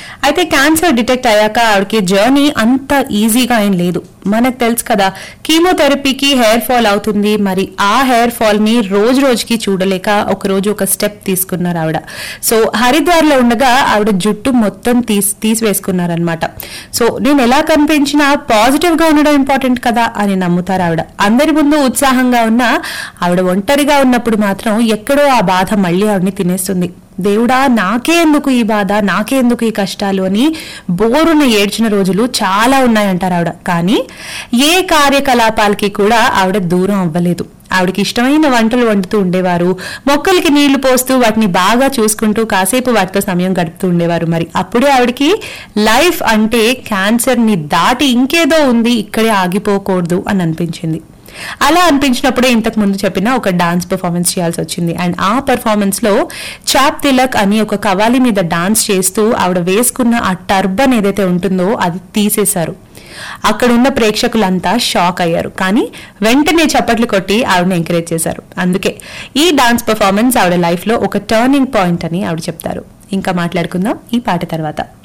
అయితే cancer detect అయ్యాక ఆవిడకి జర్నీ అంత ఈజీగా ఏం లేదు మనకు తెలుసు కదా కీమోథెరపీకి హెయిర్ ఫాల్ అవుతుంది మరి ఆ హెయిర్ ఫాల్ ని రోజు రోజుకి చూడలేక ఒక రోజు ఒక స్టెప్ తీసుకున్నారు ఆవిడ సో హరిద్వార్ లో ఉండగా ఆవిడ జుట్టు మొత్తం తీసి తీసివేసుకున్నారనమాట సో నేను ఎలా కనిపించినా పాజిటివ్ గా ఉండడం ఇంపార్టెంట్ కదా అని నమ్ముతారు ఆవిడ అందరి ముందు ఉత్సాహంగా ఉన్నా ఆవిడ ఒంటరిగా ఉన్నప్పుడు మాత్రం ఎక్కడో ఆ బాధ మళ్ళీ ఆవిడని తినేస్తుంది దేవుడా నాకే ఎందుకు ఈ బాధ నాకే ఎందుకు ఈ కష్టాలు అని బోరున ఏడ్చిన రోజులు చాలా ఉన్నాయంటారు ఆవిడ కానీ ఏ కార్యకలాపాలకి కూడా ఆవిడ దూరం అవ్వలేదు ఆవిడకి ఇష్టమైన వంటలు వండుతూ ఉండేవారు మొక్కలకి నీళ్లు పోస్తూ వాటిని బాగా చూసుకుంటూ కాసేపు వాటితో సమయం గడుపుతూ ఉండేవారు మరి అప్పుడే ఆవిడకి లైఫ్ అంటే క్యాన్సర్ ని దాటి ఇంకేదో ఉంది ఇక్కడే ఆగిపోకూడదు అని అనిపించింది అలా అనిపించినప్పుడే ఇంతకు ముందు చెప్పిన ఒక డాన్స్ పర్ఫార్మెన్స్ చేయాల్సి వచ్చింది అండ్ ఆ పర్ఫార్మెన్స్ లో చాప్ తిలక్ అని ఒక కవాలి మీద డాన్స్ చేస్తూ ఆవిడ వేసుకున్న ఆ టర్బన్ ఏదైతే ఉంటుందో అది తీసేశారు అక్కడున్న ప్రేక్షకులంతా షాక్ అయ్యారు కానీ వెంటనే చప్పట్లు కొట్టి ఆవిడని ఎంకరేజ్ చేశారు అందుకే ఈ డాన్స్ పర్ఫార్మెన్స్ ఆవిడ లైఫ్ లో ఒక టర్నింగ్ పాయింట్ అని ఆవిడ చెప్తారు ఇంకా మాట్లాడుకుందాం ఈ పాట తర్వాత